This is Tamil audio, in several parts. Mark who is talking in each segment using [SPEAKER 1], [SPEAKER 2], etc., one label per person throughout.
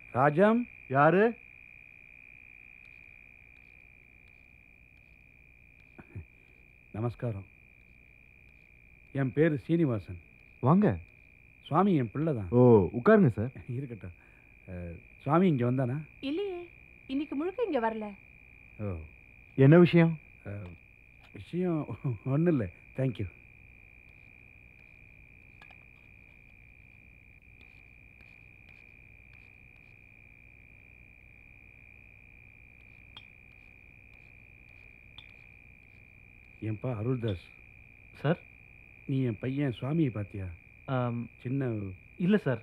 [SPEAKER 1] ராஜம்
[SPEAKER 2] யாரு
[SPEAKER 1] நமஸ்காரம் என் பேர் சீனிவாசன்
[SPEAKER 2] வாங்க
[SPEAKER 1] சுவாமி என் பிள்ளை தான்
[SPEAKER 2] ஓ உட்காருங்க சார்
[SPEAKER 1] இருக்கட்டும் அஹ், சுவாமி இங்கே வந்தானா
[SPEAKER 3] இல்லையே இன்னைக்கு முழுக்க இங்க வரல
[SPEAKER 1] ஓ
[SPEAKER 2] என்ன விஷயம்
[SPEAKER 1] அஹ், விஷயம் ஒன்றும் இல்லை தேங்க்யூ ஏன்பா அருள்தாஸ்
[SPEAKER 4] சார்
[SPEAKER 1] நீ என் பையன் சுவாமியை பார்த்தியா சின்ன
[SPEAKER 4] இல்லை சார்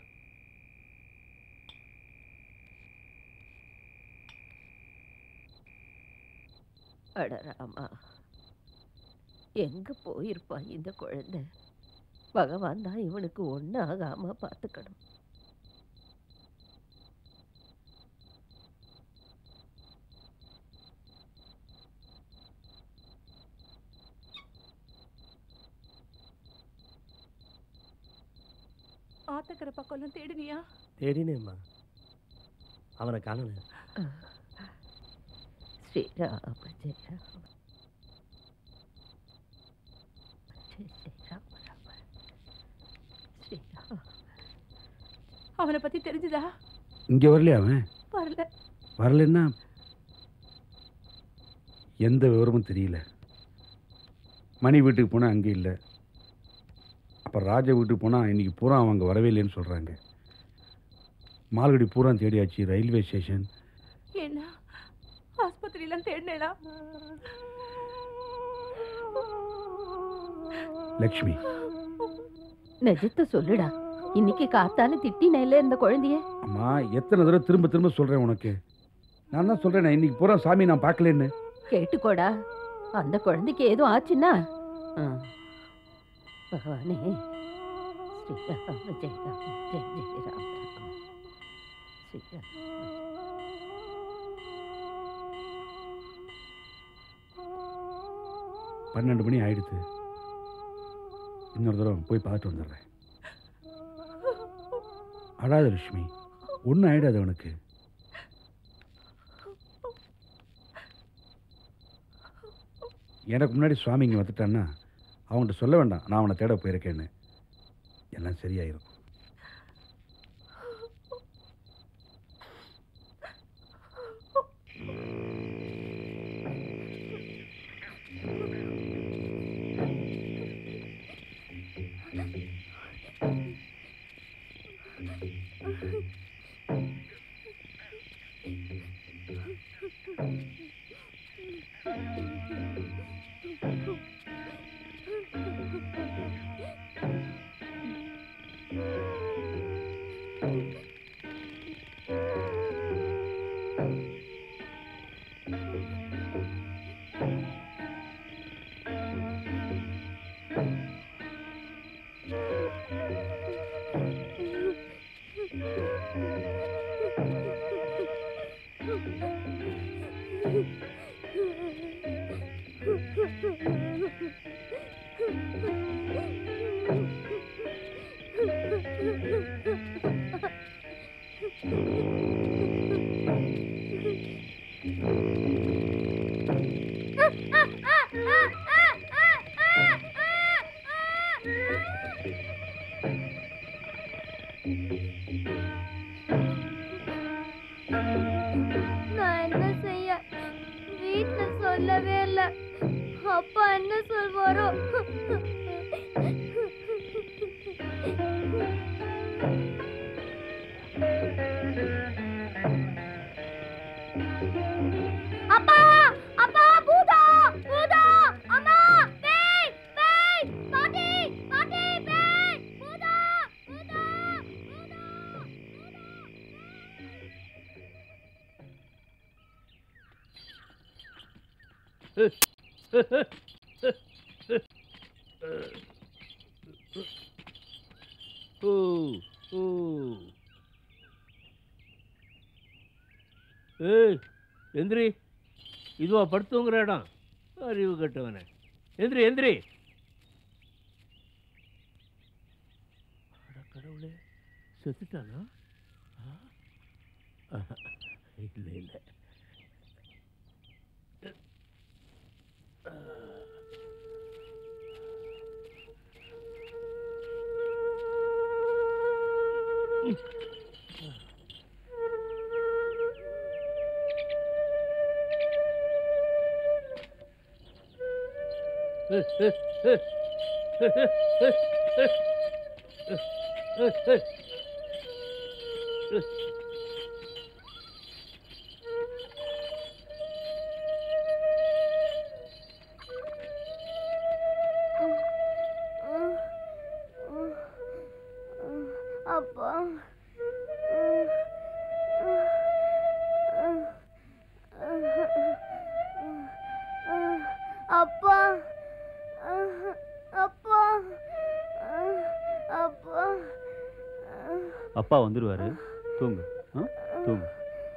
[SPEAKER 5] அடராமா எங்க போயிருப்பா இந்த குழந்தை பகவான் தான் இவனுக்கு ஒன்றும் ஆகாம பார்த்துக்கணும்
[SPEAKER 3] ஆத்தக்கரை பக்கம்லாம் தேடுனியா
[SPEAKER 6] தேடினேம்மா அவனை காணல
[SPEAKER 5] ஸ்ரீராம ஜெய ராம ஜெய ஜெய ராம ராம ஸ்ரீராம
[SPEAKER 3] அவனை பத்தி தெரிஞ்சுதா
[SPEAKER 1] இங்கே வரலையா அவன்
[SPEAKER 3] வரல
[SPEAKER 1] வரலன்னா எந்த விவரமும் தெரியல மணி வீட்டுக்கு போனால் அங்கே இல்லை அப்போ ராஜா வீட்டுக்கு போனால் இன்னைக்கு பூரா அவங்க வரவே இல்லைன்னு சொல்கிறாங்க மால்குடி பூரா தேடியாச்சு ரயில்வே ஸ்டேஷன்
[SPEAKER 3] என்ன ஆஸ்பத்திரியெல்லாம் தேடினேடா
[SPEAKER 1] லக்ஷ்மி
[SPEAKER 5] நிஜத்தை சொல்லுடா இன்னைக்கு காத்தால திட்டினேல இந்த குழந்தைய
[SPEAKER 1] அம்மா எத்தனை தடவை திரும்ப திரும்ப சொல்கிறேன் உனக்கு நான் தான் சொல்கிறேன் இன்னைக்கு பூரா சாமி நான் பார்க்கலன்னு
[SPEAKER 5] கேட்டுக்கோடா அந்த குழந்தைக்கு ஏதோ ஆச்சுன்னா ஆ. பகவானே ஸ்ரீராம ஜெய ராம ஜெய ஜெய ராம ராம ஸ்ரீராம
[SPEAKER 1] பன்னெண்டு மணி ஆயிடுத்து இன்னொரு தடவை போய் பார்த்துட்டு வந்துடுறேன் அழாத லட்சுமி ஒன்றும் ஆயிடாது அவனுக்கு எனக்கு முன்னாடி சுவாமி இங்கே வந்துட்டான்னா அவன்கிட்ட சொல்ல வேண்டாம் நான் அவனை தேட போயிருக்கேன்னு எல்லாம் சரியாயிரும்
[SPEAKER 7] நான் என்ன செய்ய வீட்ல சொல்லவே இல்ல அப்பா என்ன சொல்வாரோ அப்பா அப்பா பூதா பூதா அம்மா பேய் பேய் பாட்டி பாட்டி பேய் பூதா பூதா பூதா
[SPEAKER 4] ஓ ஓ ஏய் எந்திரி இதுவா படுத்துங்கிற இடம் அறிவு கட்டவனே எந்திரி எந்திரி அட கடவுளே செத்துட்டானா ஆ? இல்லை இல்லை
[SPEAKER 7] அப்பா அப்பா அப்பா அப்பா
[SPEAKER 8] அப்பா வந்துடுவாரு தூங்கு ஆ தூங்கு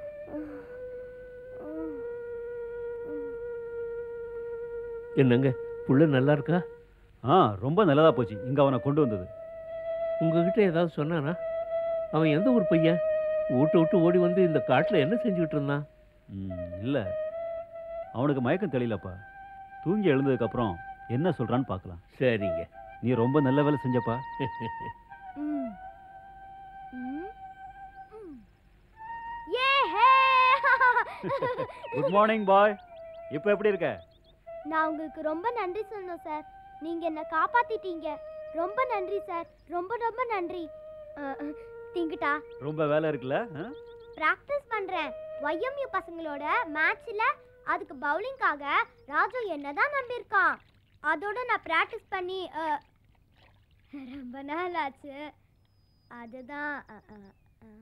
[SPEAKER 4] என்னங்க புள்ள நல்லா இருக்கா
[SPEAKER 8] ஆ ரொம்ப நல்லதா போச்சு இங்கே அவனை கொண்டு வந்தது
[SPEAKER 4] உங்ககிட்ட ஏதாவது சொன்னானா அவன் எந்த ஊர் பையன் வீட்டை விட்டு ஓடி வந்து இந்த காட்டில் என்ன செஞ்சுக்கிட்டு இருந்தான்
[SPEAKER 8] இல்லை அவனுக்கு மயக்கம் தெரியலப்பா தூங்கி எழுந்ததுக்கப்புறம் என்ன சொல்கிறான்னு பார்க்கலாம்
[SPEAKER 4] சரிங்க
[SPEAKER 8] நீ ரொம்ப நல்ல வேலை செஞ்சப்பா
[SPEAKER 7] ம். ம். ம். ஏஹே!
[SPEAKER 8] குட் மார்னிங் பாய் இப்போ எப்படி இருக்க
[SPEAKER 7] நான் உங்களுக்கு ரொம்ப நன்றி சொல்லணும் சார் நீங்க என்ன காப்பாத்திட்டீங்க ரொம்ப நன்றி சார் ரொம்ப ரொம்ப நன்றி திங்கிட்டா
[SPEAKER 8] ரொம்ப வேலை இருக்குல்ல ஆ?
[SPEAKER 7] பிராக்டிஸ் பண்றேன் ஒய்எம்யூ பசங்களோட மேட்ச்ல அதுக்கு பவுலிங்காக ராஜு என்னதான் நம்பியிருக்கான் அதோட நான் பிராக்டிஸ் பண்ணி அஹ், ரொம்ப நாள் ஆச்சு அதுதான் அஹ், அஹ், அஹ்.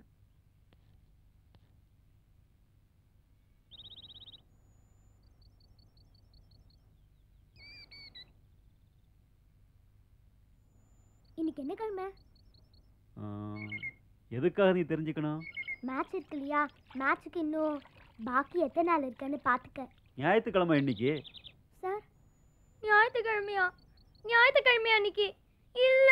[SPEAKER 7] இன்னைக்கு என்ன கிழமை
[SPEAKER 8] ஆ, எதுக்காக நீ தெரிஞ்சுக்கணும்
[SPEAKER 7] மேட்ச் இருக்கு இல்லையா மேட்ச்சுக்கு இன்னும் பாக்கி எத்தனை நாள் இருக்குன்னு பார்த்துக்க
[SPEAKER 8] ஞாயிற்றுக்கிழமை இன்னைக்கு
[SPEAKER 7] சார் ஞாயிற்றுக்கிழமையா ஞாயிற்றுக்கிழமையா அன்னைக்கு இல்ல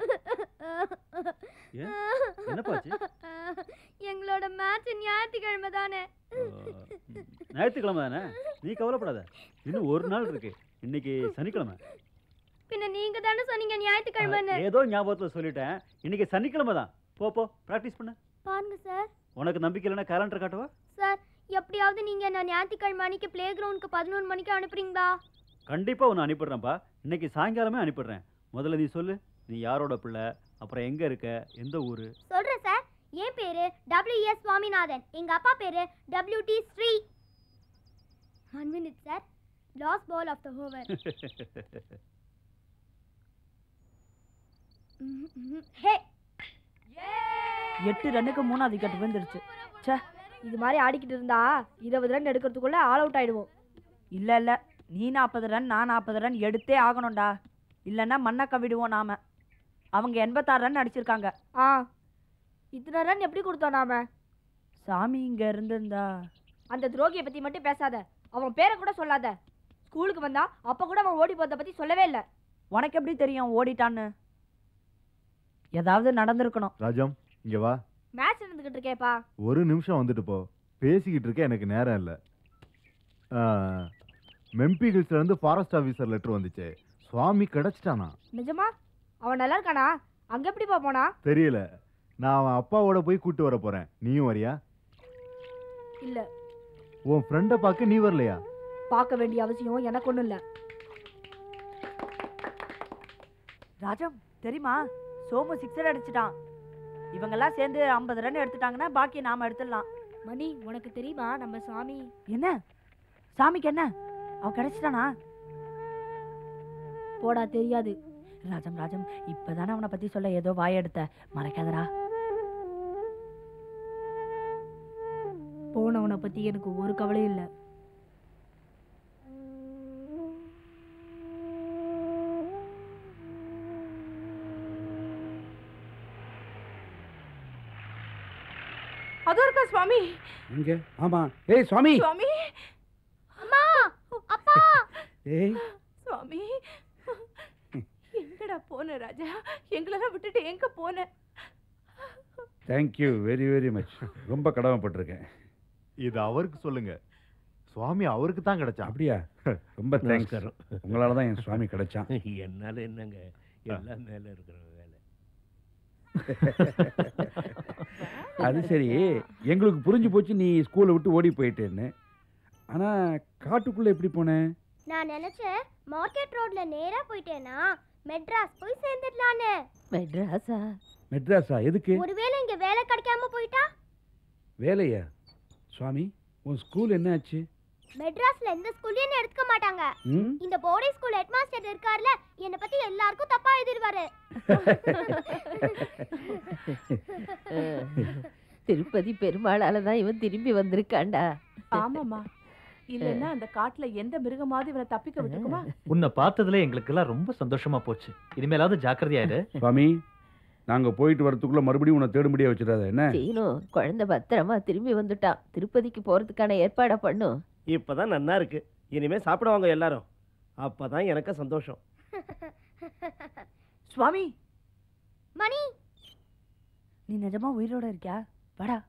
[SPEAKER 8] ஏன்? என்னப்பாச்சு?
[SPEAKER 7] எங்களோட மேட்ச் ஞாயிற்றுக்கிழமை தானே
[SPEAKER 8] ஆ, ம். ஞாயிற்றுக்கிழமை தானே நீ கவலைப்படாத இன்னும் ஒரு நாள் இருக்கு இன்னைக்கு சனிக்கிழமை
[SPEAKER 7] பின்ன நீங்க தானே சொன்னீங்க ஞாயிற்றுக்கிழமைன்னு
[SPEAKER 8] ஆ, ஏதோ ஞாபகத்தில் சொல்லிட்டேன் இன்னைக்கு சனிக்கிழமை தான் போ போ ப்ராக்டிஸ் பண்ணு
[SPEAKER 7] பாருங்க சார்
[SPEAKER 8] உனக்கு நம்பிக்கை இல்லைன்னா கேலண்டர் காட்டுவா
[SPEAKER 7] சார் எப்படியாவது நீங்க நான் ஞாயிற்றுக்கிழமை அன்னைக்கு பிளே கிரவுண்டுக்கு பதினொன்று மணிக்கு அனுப்புறீங்களா
[SPEAKER 8] கண்டிப்பாக உன்னை அனுப்பிடுறேன்ப்பா இன்னைக்கு சாயங்காலமே அனுப்பிடுறேன் முதல்ல நீ சொல்லு நீ யாரோட பிள்ளை அப்புறம் எங்கே இருக்க எந்த ஊர்
[SPEAKER 7] சொல்றேன் சார் என் பேரு டபிள்யூ எஸ் சுவாமிநாதன் எங்க அப்பா பேரு W D Sri one minute sir last ball of the over hey
[SPEAKER 9] எட்டு ரன்னுக்கு மூணாவது விக்கெட் விழுந்துருச்சு ச்சே இது மாதிரி ஆடிக்கிட்டு இருந்தா இருபது ரன் எடுக்கிறதுக்குள்ள ஆல் அவுட் ஆயிடுவோம் இல்ல இல்ல நீ நாற்பது ரன் நான் நாற்பது ரன் எடுத்தே ஆகணும்டா இல்லைன்னா மண்ணை கவிடுவோம் நாம அவங்க எண்பத்தாறு ரன் அடிச்சிருக்காங்க ஆ இத்தனை ரன் எப்படி கொடுத்தோம் நாம சாமி இங்க இருந்திருந்தா அந்த துரோகியை பத்தி மட்டும் பேசாத அவன் பேரை கூட சொல்லாத ஸ்கூலுக்கு வந்தா அப்ப கூட அவன் ஓடி போறத பத்தி சொல்லவே இல்லை உனக்கு எப்படி தெரியும் ஓடிட்டான்னு ஏதாவது நடந்திருக்கணும்
[SPEAKER 2] ராஜம் இங்க வா
[SPEAKER 9] மேட்ச் நடந்துகிட்டு இருக்கேப்பா
[SPEAKER 2] ஒரு நிமிஷம் வந்துட்டு போ பேசிக்கிட்டு இருக்க எனக்கு நேரம் இல்லை மெம்பி ஹில்ஸ்ல இருந்து ஃபாரஸ்ட் ஆஃபீஸர் லெட்டர் வந்துச்சு சுவாமி கிடைச்சிட்டானா
[SPEAKER 9] நிஜமா அவன் நல்லா இருக்கானா அங்க எப்படிப்பா போனா
[SPEAKER 2] தெரியல நான் அவன் அப்பாவோட போய் கூட்டு வர போறேன் நீயும் வரியா
[SPEAKER 9] இல்ல
[SPEAKER 2] உன் ஃப்ரெண்டை பார்க்க நீ வரலையா
[SPEAKER 9] பார்க்க வேண்டிய அவசியம் எனக்கு ஒண்ணும் இல்ல ராஜம் தெரியுமா சோமு சிக்ஸர் அடிச்சிட்டான் இவங்கெல்லாம் சேர்ந்து ஐம்பது ரன் எடுத்துட்டாங்கன்னா பாக்கி நாம எடுத்துடலாம் மணி உனக்கு தெரியுமா நம்ம சாமி என்ன சாமிக்கு என்ன அவன் கிடைச்சிட்டானா போடா தெரியாது ராஜம் ராஜம் இப்பதானே அவனை பத்தி சொல்ல ஏதோ வாய் எடுத்த மறைக்காதடா போனவனை பத்தி எனக்கு ஒரு கவலையும் இல்லை
[SPEAKER 3] அதோ இருக்கா சுவாமி
[SPEAKER 1] எங்க ஆமா ஏய் சுவாமி
[SPEAKER 3] சுவாமி
[SPEAKER 7] அம்மா அப்பா
[SPEAKER 1] ஏய்
[SPEAKER 3] சுவாமி எங்கடா போன ராஜா எங்களெல்லாம் விட்டுட்டு எங்க போன
[SPEAKER 1] தேங்க்யூ வெரி வெரி மச் ரொம்ப கடமைப்பட்டிருக்கேன்
[SPEAKER 2] இது அவருக்கு சொல்லுங்க சுவாமி அவருக்கு தான் கிடைச்சான்
[SPEAKER 1] அப்படியா ரொம்ப தேங்க்ஸ்
[SPEAKER 4] நமஸ்காரம்
[SPEAKER 1] உங்களால தான் என் சுவாமி கிடைச்சான்
[SPEAKER 4] என்னால என்னங்க எல்லாம் மேல இருக்கிற வேலை
[SPEAKER 1] அது சரி எங்களுக்கு புரிஞ்சு போச்சு நீ ஸ்கூலை விட்டு ஓடி போயிட்டேன்னு ஆனா காட்டுக்குள்ள எப்படி போனேன்
[SPEAKER 7] நான் நினைச்சேன் மார்க்கெட் ரோட்ல நேரா போயிட்டேனா மெட்ராஸ் போய் சேர்ந்துடலான்னு
[SPEAKER 5] மெட்ராஸா
[SPEAKER 1] மெட்ராஸா எதுக்கு
[SPEAKER 7] ஒருவேளை இங்க வேலை கிடைக்காம போயிட்டா
[SPEAKER 1] வேலையா சுவாமி உன் ஸ்கூல் என்ன ஆச்சு
[SPEAKER 7] மெட்ராஸ்ல எந்த ஸ்கூல்லையும் எடுத்துக்க மாட்டாங்க
[SPEAKER 1] ம்
[SPEAKER 7] இந்த போர்டிங் ஸ்கூல் ஹெட்மாஸ்டர் இருக்கார்ல என்னை பத்தி எல்லாருக்கும் தப்பா எழுதிருவாரு
[SPEAKER 5] அஹ், திருப்பதி பெருமாளால தான் இவன் திரும்பி வந்திருக்கான்டா
[SPEAKER 3] ஆமாம்மா இல்லைன்னா அந்த காட்டுல எந்த மிருகமாவது இவனை தப்பிக்க விட்டுருக்குமா
[SPEAKER 10] உன்னை பார்த்ததுல எங்களுக்கெல்லாம் ரொம்ப சந்தோஷமா போச்சு இனிமேலாவது ஜாக்கிரதையாயிரு
[SPEAKER 1] சுவாமி நாங்க போயிட்டு வரதுக்குள்ள மறுபடியும் உன்னை தேடும்படியா வச்சிடாத என்ன
[SPEAKER 5] சீனு குழந்தை பத்திரமா திரும்பி வந்துட்டான் திருப்பதிக்கு போறதுக்கான ஏற்பாடை பண்ணும்
[SPEAKER 6] இப்பதான் நன்னா இருக்கு இனிமே சாப்பிடுவாங்க எல்லாரும் அப்பதான் எனக்கு சந்தோஷம்
[SPEAKER 9] சுவாமி
[SPEAKER 7] மணி
[SPEAKER 9] நீ நிஜமா உயிரோட இருக்கியா வாடா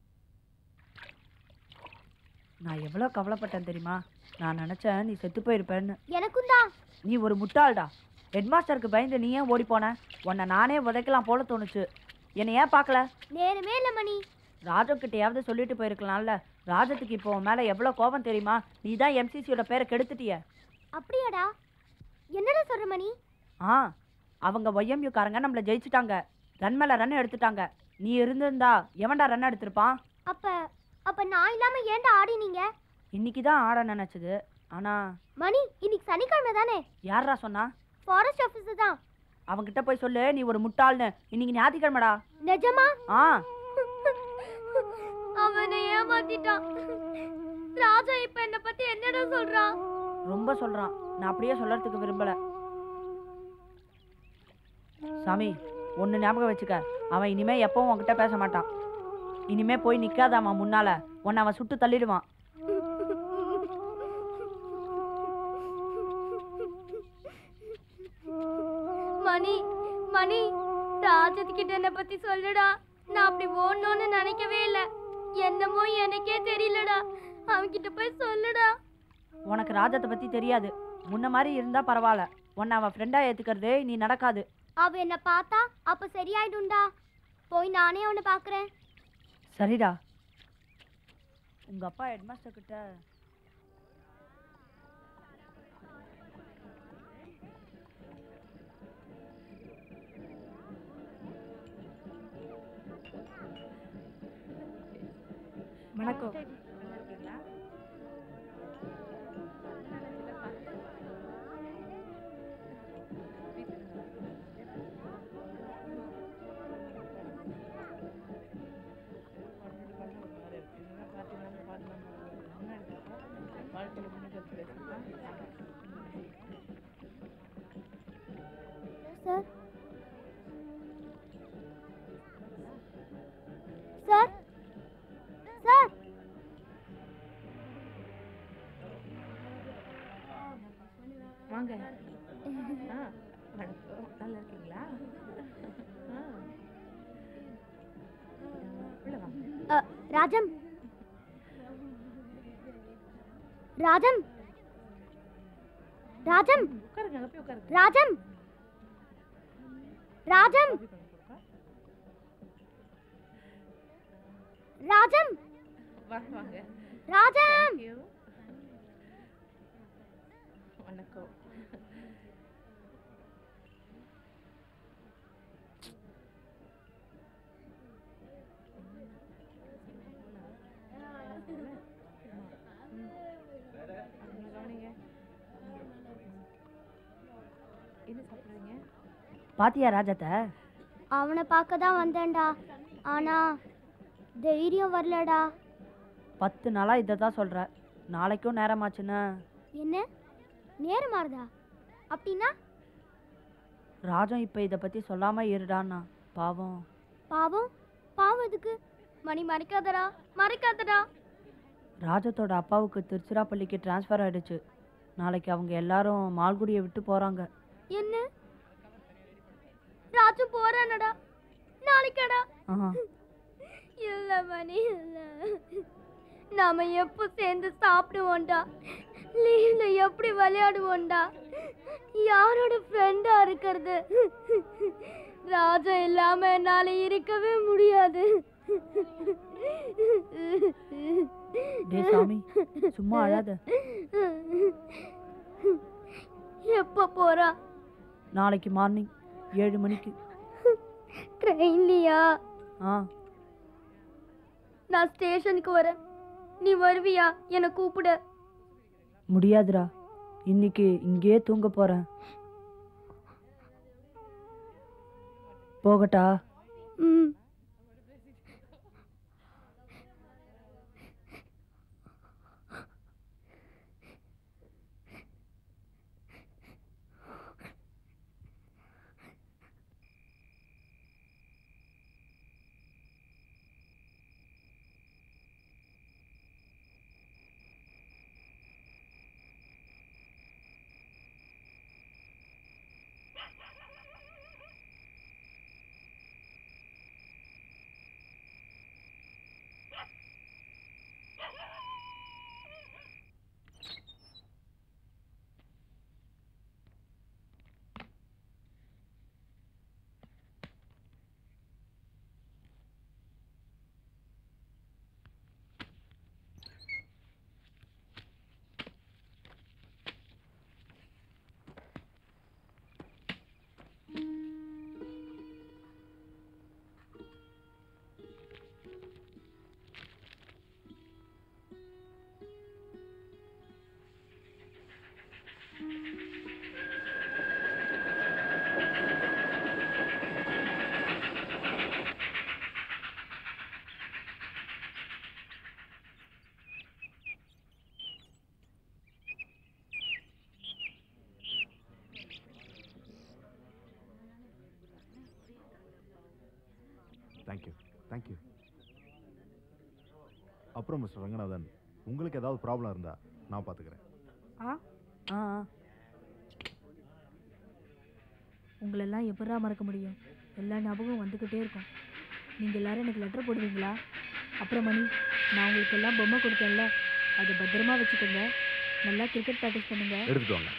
[SPEAKER 9] நான் எவ்வளோ கவலைப்பட்டேன் தெரியுமா நான் நினச்சேன் நீ செத்து போயிருப்பேன்னு
[SPEAKER 7] எனக்கும் தான்
[SPEAKER 9] நீ ஒரு முட்டாள்டா ஹெட்மாஸ்டருக்கு பயந்து நீ ஏன் ஓடி போன உன்னை நானே உதைக்கலாம் போல தோணுச்சு என்னை ஏன் பார்க்கல
[SPEAKER 7] நேரமே இல்ல மணி
[SPEAKER 9] ராஜக்கிட்டையாவது சொல்லிட்டு போயிருக்கலாம்ல ராஜத்துக்கு இப்போ உன் மேலே எவ்வளோ கோபம் தெரியுமா நீ தான் எம்சிசியோட பேரை கெடுத்துட்டிய
[SPEAKER 7] அப்படியாடா என்னடா சொல்ற மணி
[SPEAKER 9] ஆ அவங்க YMU காரங்க நம்மளை ஜெயிச்சிட்டாங்க ரன் மேலே ரன் எடுத்துட்டாங்க நீ இருந்திருந்தா எவன்டா ரன் எடுத்திருப்பான்
[SPEAKER 7] அப்ப அப்ப நான் இல்லாம ஏன்டா ஆடினீங்க
[SPEAKER 9] இன்னைக்கு தான் ஆட நினச்சது ஆனால்
[SPEAKER 7] மணி இன்னைக்கு சனிக்கிழமை தானே
[SPEAKER 9] யாரா சொன்னா
[SPEAKER 7] ஃபாரஸ்ட் ஆஃபீஸர் தான்
[SPEAKER 9] அவங்கிட்ட போய் சொல்லு நீ ஒரு முட்டாள்னு இன்னைக்கு ஞாயிற்றுக்கிழமைடா
[SPEAKER 7] நிஜமா
[SPEAKER 9] ஆ
[SPEAKER 7] அவனை ஏமாத்திட்டான் ராஜா இப்ப என்ன பத்தி என்னடா சொல்றான்
[SPEAKER 9] ரொம்ப சொல்றான் நான் அப்படியே சொல்லறதுக்கு விரும்பல சாமி ஒன்று ஞாபகம் வச்சுக்க அவன் இனிமே எப்பவும் உன்கிட்ட பேச மாட்டான் இனிமே போய் நிக்காதாமா முன்னால உன்னை அவன் சுட்டு தள்ளிடுவான்
[SPEAKER 7] மணி மணி ராஜத்துக்கிட்ட என்ன பத்தி சொல்லுடா நான் அப்படி ஓடணும்னு நினைக்கவே இல்ல என்னமோ எனக்கே தெரியலடா அவன்கிட்ட போய் சொல்லுடா
[SPEAKER 9] உனக்கு ராஜத்தை பத்தி தெரியாது முன்ன மாதிரி இருந்தா பரவாயில்ல உன்னை அவன் ஃப்ரெண்டா ஏத்துக்கிறது நீ நடக்காது
[SPEAKER 7] அவ என்ன பார்த்தா அப்ப சரியாயிடும்டா போய் நானே அவனை பாக்குறேன்
[SPEAKER 9] சரிடா உங்க அப்பா ஹெட்மாஸ்டர் கிட்ட
[SPEAKER 3] வணக்கம்
[SPEAKER 7] சார் சார் சார்
[SPEAKER 3] வாங்க ஆ வணக்கம் நல்லா இருக்கீங்களா ஆ உள்ள வாங்க
[SPEAKER 7] அ, ராஜம் ராஜம் ராஜம்
[SPEAKER 3] உட்காருங்க அங்க போய் உட்காருங்க
[SPEAKER 7] ராஜம் ராஜம் ராஜம்
[SPEAKER 3] வாங்க வாங்க
[SPEAKER 7] ராஜம்
[SPEAKER 3] Thank you. வணக்கம் என்ன சாப்பிடுறீங்க
[SPEAKER 9] பாத்தியா ராஜத்தை
[SPEAKER 7] அவனை பார்க்க தான் வந்தேன்டா ஆனா தைரியம் வரலடா
[SPEAKER 9] பத்து நாளா இதை தான் சொல்ற நாளைக்கும் நேரமாச்சுன்னா
[SPEAKER 7] என்ன நேரம் மாறுதா அப்படின்னா
[SPEAKER 9] ராஜம் இப்போ இதை பத்தி சொல்லாம இருடான்னா பாவம்
[SPEAKER 7] பாவம் பாவம் எதுக்கு மணி மறைக்காதடா மறைக்காதடா
[SPEAKER 9] ராஜத்தோட அப்பாவுக்கு திருச்சிராப்பள்ளிக்கு ட்ரான்ஸ்ஃபர் ஆயிடுச்சு நாளைக்கு அவங்க எல்லாரும் மால்குடியை விட்டு போறாங்க
[SPEAKER 7] என்ன ராஜு போறானடா நாளைக்கடா
[SPEAKER 9] ஆஹா
[SPEAKER 7] மணி இல்ல நாம எப்போ சேர்ந்து சாப்பிடுவோம்டா லீவ்ல எப்படி விளையாடுவோம்டா யாரோட ஃப்ரெண்டா இருக்கிறது ராஜா இல்லாம என்னால இருக்கவே முடியாது
[SPEAKER 9] டேய் சாமி சும்மா அழாத
[SPEAKER 7] எப்போ போறா
[SPEAKER 9] நாளைக்கு மார்னிங் ஏழு மணிக்கு
[SPEAKER 7] ட்ரெயின்லியா
[SPEAKER 9] ஆ
[SPEAKER 7] நான் ஸ்டேஷனுக்கு வரேன் நீ வருவியா என்னை கூப்பிட
[SPEAKER 9] முடியாதுடா இன்னைக்கு இங்கேயே தூங்க போறேன் போகட்டா
[SPEAKER 7] ம்
[SPEAKER 2] தேங்க்யூ தேங்க்யூ அப்புறம் மிஸ்டர் ரங்கநாதன் உங்களுக்கு ஏதாவது ப்ராப்ளம் இருந்தா நான் பார்த்துக்கிறேன்
[SPEAKER 9] ஆ ஆ ஆ. உங்களெல்லாம் எப்படா மறக்க முடியும் எல்லா ஞாபகம் வந்துக்கிட்டே இருக்கும் நீங்கள் எல்லாரும் எனக்கு லெட்டர் போடுவீங்களா அப்புறம் மணி நான் உங்களுக்கு எல்லாம் பொம்மை கொடுத்தேன்ல அதை பத்திரமா வச்சுக்கோங்க நல்லா கிரிக்கெட் ப்ராக்டிஸ் பண்ணுங்க
[SPEAKER 2] எடுத்துட்டு வாங்க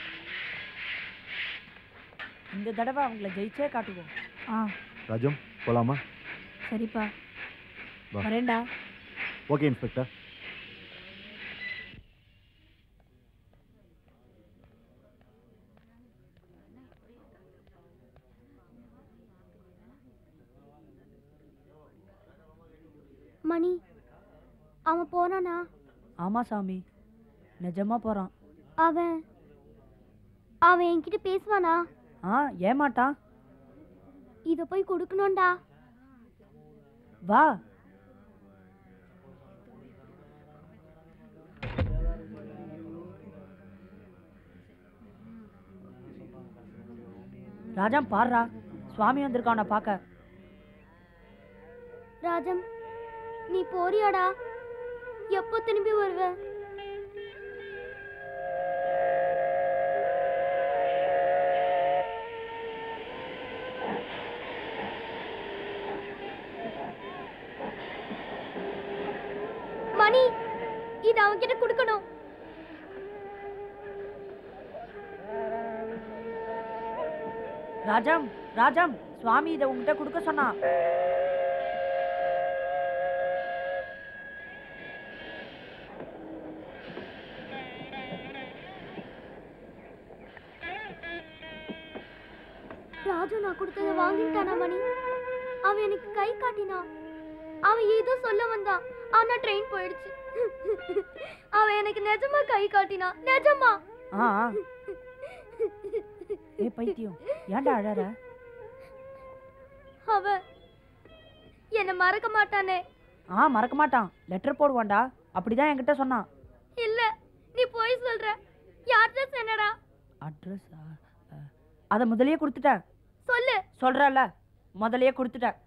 [SPEAKER 9] இந்த தடவை அவங்கள ஜெயிச்சே காட்டுவோம் ஆ
[SPEAKER 2] ராஜம் போலாமா
[SPEAKER 9] சரிப்பா
[SPEAKER 2] வா.
[SPEAKER 9] வரேன்டா
[SPEAKER 2] ஓகே இன்ஸ்பெக்டர்
[SPEAKER 7] மணி அவன் போறானா
[SPEAKER 9] ஆமாம் சாமி நிஜமா போகிறான்
[SPEAKER 7] அவன் அவன் என்கிட்ட பேசுவானா
[SPEAKER 9] ஆ ஏமாட்டான்
[SPEAKER 7] இத போய் கொடுக்கணும்டா
[SPEAKER 9] வா ராஜாம் பாடுறா சுவாமி வந்திருக்கான பார்க்க
[SPEAKER 7] ராஜம் நீ போறியாடா எப்போ திரும்பி வருவ மணி இது அவன்கிட்ட கொடுக்கணும்
[SPEAKER 9] ராஜாம் ராஜாம் சுவாமி இதை உங்ககிட்ட கொடுக்க சொன்னான்
[SPEAKER 7] ராஜு நான் கொடுத்ததை வாங்கிட்டானா மணி அவன் எனக்கு கை காட்டினான் அவன் ஏதோ சொல்ல வந்தான் ஆனா ட்ரெயின் போயிடுச்சு அவன் எனக்கு நிஜமா கை காட்டினான் நிஜமா
[SPEAKER 9] ஆ ஆ. ஏ பைத்தியம் ஏன்டா அழற
[SPEAKER 7] அவன் என்ன மறக்க மாட்டானே
[SPEAKER 9] ஆ மறக்க மாட்டான் லெட்டர் போடுவான்டா அப்படிதான் என்கிட்ட சொன்னான்
[SPEAKER 7] இல்ல நீ போய் சொல்ற யார்கிட்ட என்னடா
[SPEAKER 9] அட்ரஸா அதை முதல்லயே கொடுத்துட்டேன்
[SPEAKER 7] சொல்லு
[SPEAKER 9] சொல்றல முதல்லயே கொடுத்துட்டேன்